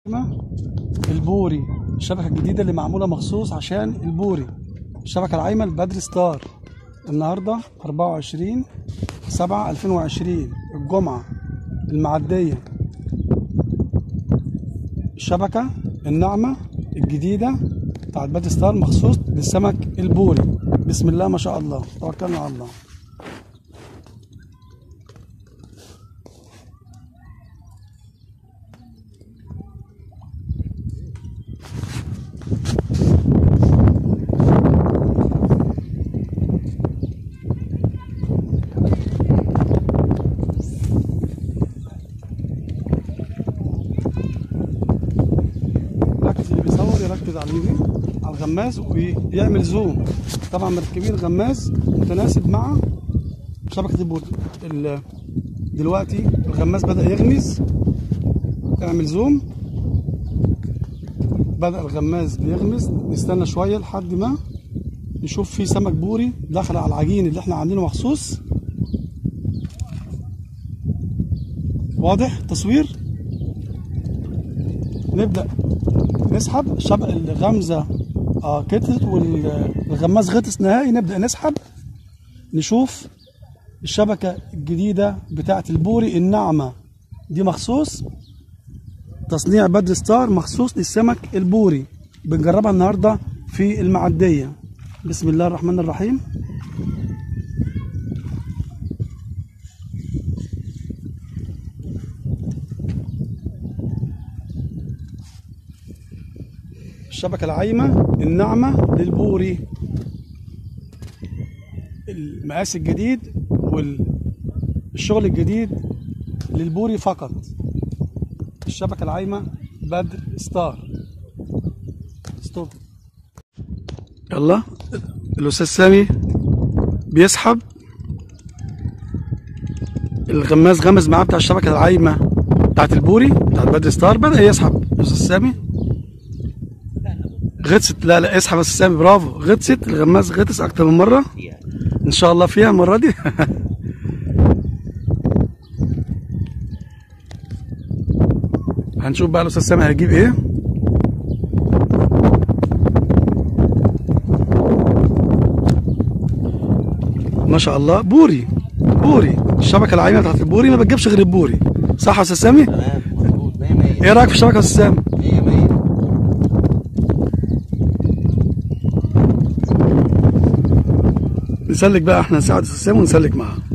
البوري الشبكة الجديدة اللي معمولة مخصوص عشان البوري الشبكة العايمة البدر ستار النهاردة 24 7 2020 الجمعة المعدية الشبكة الناعمة الجديدة بتاعت بدر ستار مخصوص للسمك البوري بسم الله ما شاء الله توكلنا على الله ركز اللي بيصور يركز على اليمين على الغماز ويعمل زوم طبعا مركبين الغماز متناسب مع شبكة البورد ال- دلوقتي الغماز بدأ يغمز اعمل زوم بدأ الغماز بيغمز نستنى شوية لحد ما نشوف في سمك بوري داخل على العجين اللي احنا عاملينه مخصوص واضح التصوير نبدأ نسحب شبق الغمزة اه كترت والغماز غطس نهائي نبدأ نسحب نشوف الشبكة الجديدة بتاعة البوري الناعمة دي مخصوص تصنيع بدر ستار مخصوص للسمك البوري بنجربها النهاردة في المعدية بسم الله الرحمن الرحيم الشبكة العايمة الناعمة للبوري المقاس الجديد والشغل الجديد للبوري فقط الشبكة العايمة بدر ستار ستوب يلا الأستاذ سامي بيسحب الغماز غمز معاه بتاع الشبكة العايمة بتاعت البوري بتاعت بدر ستار بدأ يسحب الأستاذ سامي غطست لا لا اسحب بس سامي برافو غطست الغماز غطس اكتر من مره ان شاء الله فيها المره دي هنشوف بقى الاستاذ سامي هيجيب ايه ما شاء الله بوري بوري الشبكه العايمه بتاعت البوري ما بتجيبش غير البوري صح يا استاذ سامي تمام مظبوط 100 100 ايه رايك في الشبكه يا استاذ سامي 100 100 نسلك بقى احنا نساعد استاذ سامي ونسلك معاه